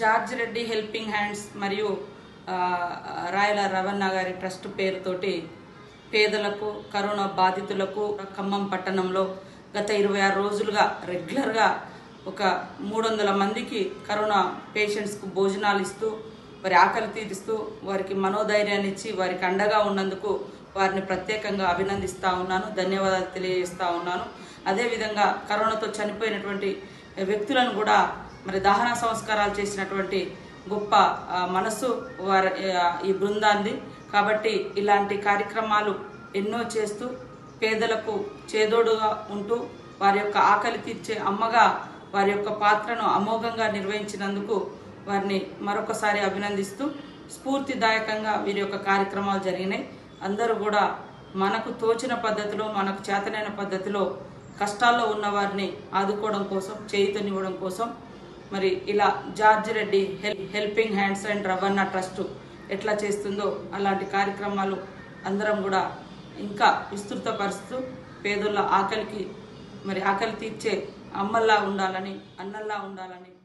George Reddy helping hands మరియు ఆ, రాయల రవణ గారి ట్రస్ట్ పేరుతోటి పేదలకు కరోనా బాధితులకు ఖమ్మం పట్టణంలో గత ఇరవై ఆరు రోజులుగా రెగ్యులర్గా ఒక మూడు వందల మందికి కరోనా పేషెంట్స్కు భోజనాలు ఇస్తూ వారి ఆకలి తీరుస్తూ వారికి మనోధైర్యాన్ని ఇచ్చి వారికి అండగా ఉన్నందుకు వారిని ప్రత్యేకంగా అభినందిస్తూ ఉన్నాను ధన్యవాదాలు తెలియజేస్తూ ఉన్నాను అదేవిధంగా కరోనాతో చనిపోయినటువంటి వ్యక్తులను కూడా మరి దహన సంస్కారాలు చేసినటువంటి గొప్ప ఆ, మనసు వారి ఆ, ఈ బృందాన్ని కాబట్టి ఇలాంటి కార్యక్రమాలు ఎన్నో చేస్తూ పేదలకు చేదోడుగా ఉంటూ వారి యొక్క ఆకలి తీర్చే అమ్మగా వారి యొక్క పాత్రను అమోఘంగా నిర్వహించినందుకు వారిని మరొకసారి అభినందిస్తూ స్ఫూర్తిదాయకంగా వీరి యొక్క కార్యక్రమాలు జరిగినాయి అందరూ కూడా మనకు తోచిన పద్ధతిలో మనకు చేతనైన పద్ధతిలో కష్టాల్లో ఉన్న వారిని ఆదుకోవడం కోసం చేయుతనివ్వడం కోసం మరి ఇలా జార్జ్ రెడ్డి హెల్ helping hands and Ravana trust ఎట్లా చేస్తుందో అలాంటి కార్యక్రమాలు అందరం కూడా ఇంకా విస్తృతపరుస్తూ పేదల ఆకలికి మరి ఆకలి తీర్చే అమ్మల్లా ఉండాలని అన్నల్లా ఉండాలని